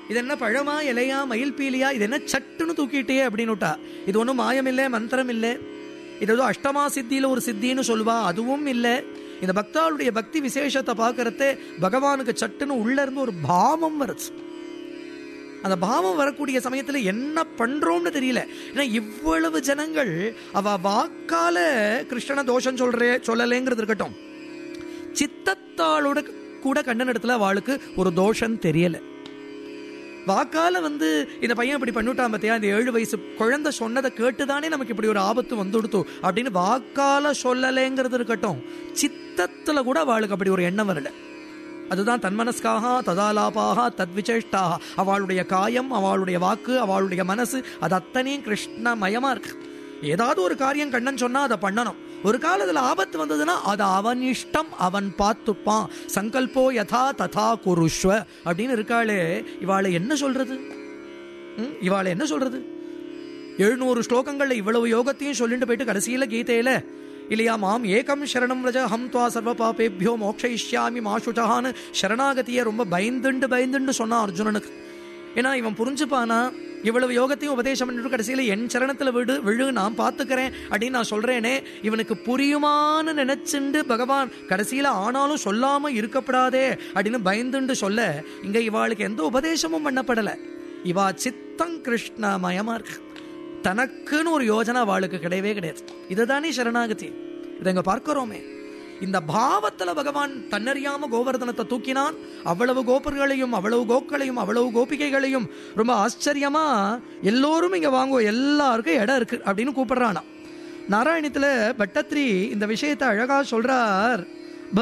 இது என்ன பழமா இலையா மயில் பீலியா இது என்ன சட்டுன்னு தூக்கிட்டே அப்படின்னு விட்டா இது ஒன்றும் மாயம் இல்லை மந்திரம் இல்லை இது ஏதோ அஷ்டமா சித்தியில ஒரு சித்தின்னு சொல்வா அதுவும் இல்லை இந்த பக்தாளுடைய பக்தி விசேஷத்தை பார்க்கறதே பகவானுக்கு சட்டுன்னு உள்ள இருந்து ஒரு பாவம் வருது அந்த பாவம் வரக்கூடிய சமயத்துல என்ன பண்றோம்னு தெரியல ஏன்னா இவ்வளவு ஜனங்கள் அவ வாக்கால கிருஷ்ணன தோஷம் சொல்றே சொல்லலேங்கிறது இருக்கட்டும் சித்தத்தாளோட கூட கண்ணன் இடத்துல அவளுக்கு ஒரு தோஷம் தெரியல வாக்கால வந்து இந்த பையன் இப்படி பண்ணிவிட்டான் பார்த்தியா இந்த ஏழு வயசு குழந்தை சொன்னதை கேட்டுதானே நமக்கு இப்படி ஒரு ஆபத்து வந்துடுத்து அப்படின்னு வாக்கால சொல்லலைங்கிறது இருக்கட்டும் சித்தத்துல கூட அவளுக்கு அப்படி ஒரு எண்ணம் வரல அதுதான் தன்மனஸ்காக ததாலாபாக தத்விசேஷ்டாக அவளுடைய காயம் அவளுடைய வாக்கு அவளுடைய மனசு அது அத்தனையும் கிருஷ்ணமயமா இருக்கு ஏதாவது ஒரு காரியம் கண்ணன் சொன்னா அதை பண்ணணும் ஒரு காலத்துல ஆபத்து வந்ததுன்னா அது அவன் இஷ்டம் அவன் பார்த்துப்பான் சங்கல்போ யதா ததா குருஷ்வ அப்படின்னு இருக்காளே இவாளை என்ன சொல்றது ம், இவாளை என்ன சொல்றது எழுநூறு ஸ்லோகங்கள்ல இவ்வளவு யோகத்தையும் சொல்லிட்டு போயிட்டு கடைசியில கீதையில இல்லையா மாம் ஏகம் சரணம் ரஜ ஹம் துவா சர்வ பாபேபியோ மோக்ஷயிஷ்யாமி மாசுச்சகான்னு சரணாகதியை ரொம்ப பயந்துண்டு பயந்துண்டு சொன்னான் அர்ஜுனனுக்கு ஏன்னா இவன் புரிஞ்சுப்பானா இவ்வளவு யோகத்தையும் உபதேசம் பண்ணிட்டு கடைசியில என் சரணத்துல விடு விழு நான் பாத்துக்கிறேன் அப்படின்னு நான் சொல்றேனே இவனுக்கு புரியுமான்னு நினைச்சுண்டு பகவான் கடைசியில ஆனாலும் சொல்லாம இருக்கப்படாதே அப்படின்னு பயந்துண்டு சொல்ல இங்க இவாளுக்கு எந்த உபதேசமும் பண்ணப்படல இவா சித்தம் கிருஷ்ணமயமா இருக்கு தனக்குன்னு ஒரு யோஜனை அவளுக்கு கிடையவே கிடையாது இதுதானே சரணாகதி இதை இங்க பார்க்கிறோமே இந்த பாவத்துல பகவான் தன்னறியாம கோவர்தனத்தை தூக்கினான் அவ்வளவு கோபர்களையும் அவ்வளவு கோக்களையும் அவ்வளவு கோபிகைகளையும் ரொம்ப ஆச்சரியமா எல்லோரும் இங்க வாங்குவோம் எல்லாருக்கும் இடம் இருக்கு அப்படின்னு கூப்பிடுறானா நாராயணத்துல பட்டத்ரி இந்த விஷயத்தை அழகா சொல்றார்